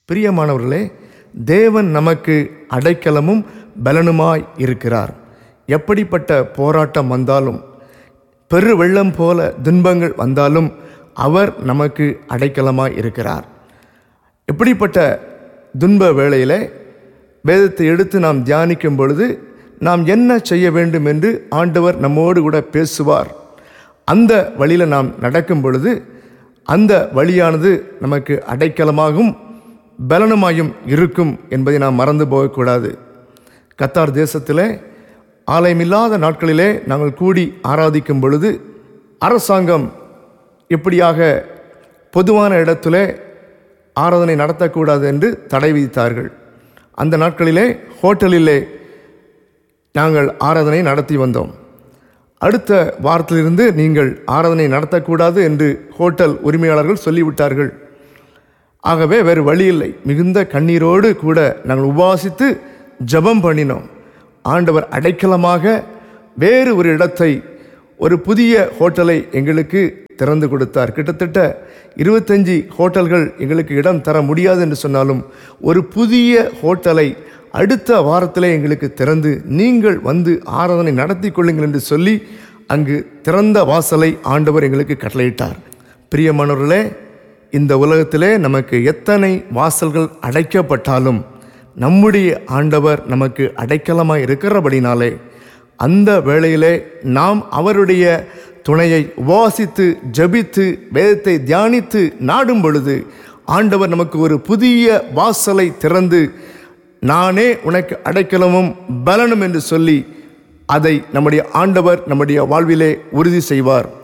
பிரியமானவர்களே தேவன் நமக்கு அடைக்கலமும் பலனுமாய் இருக்கிறார் எப்படிப்பட்ட போராட்டம் வந்தாலும் பெரு வெள்ளம் போல துன்பங்கள் வந்தாலும் அவர் நமக்கு அடைக்கலமாய் இருக்கிறார் இப்படிப்பட்ட துன்ப வேளையிலே வேதத்தை எடுத்து நாம் தியானிக்கும் பொழுது நாம் என்ன செய்ய வேண்டும் என்று ஆண்டவர் நம்மோடு கூட பேசுவார் அந்த வழியில் நாம் நடக்கும் பொழுது அந்த வழியானது நமக்கு அடைக்கலமாகவும் பலனுமாயும் இருக்கும் என்பதை நாம் மறந்து போகக்கூடாது கத்தார் தேசத்திலே ஆலயமில்லாத நாட்களிலே நாங்கள் கூடி ஆராதிக்கும் பொழுது அரசாங்கம் இப்படியாக பொதுவான இடத்திலே ஆராதனை நடத்தக்கூடாது என்று தடை விதித்தார்கள் அந்த நாட்களிலே ஹோட்டலிலே நாங்கள் ஆராதனை நடத்தி வந்தோம் அடுத்த வாரத்திலிருந்து நீங்கள் ஆராதனை நடத்தக்கூடாது என்று ஹோட்டல் உரிமையாளர்கள் சொல்லிவிட்டார்கள் ஆகவே வேறு வழி இல்லை மிகுந்த கண்ணீரோடு கூட நாங்கள் உபாசித்து ஜெபம் பண்ணினோம் ஆண்டவர் அடைக்கலமாக வேறு ஒரு இடத்தை ஒரு புதிய ஹோட்டலை எங்களுக்கு திறந்து கொடுத்தார் கிட்டத்தட்ட இருபத்தஞ்சி ஹோட்டல்கள் எங்களுக்கு இடம் தர முடியாது என்று சொன்னாலும் ஒரு புதிய ஹோட்டலை அடுத்த வாரத்திலே எங்களுக்கு திறந்து நீங்கள் வந்து ஆராதனை நடத்தி கொள்ளுங்கள் என்று சொல்லி அங்கு திறந்த வாசலை ஆண்டவர் எங்களுக்கு கட்டளையிட்டார் பிரியமானவர்களே இந்த உலகத்திலே நமக்கு எத்தனை வாசல்கள் அடைக்கப்பட்டாலும் நம்முடைய ஆண்டவர் நமக்கு அடைக்கலமாய் இருக்கிறபடினாலே அந்த வேளையிலே நாம் அவருடைய துணையை உபவாசித்து ஜெபித்து வேதத்தை தியானித்து நாடும் பொழுது ஆண்டவர் நமக்கு ஒரு புதிய வாசலை திறந்து நானே உனக்கு அடைக்கலமும் பலனும் என்று சொல்லி அதை நம்முடைய ஆண்டவர் நம்முடைய வாழ்விலே உறுதி செய்வார்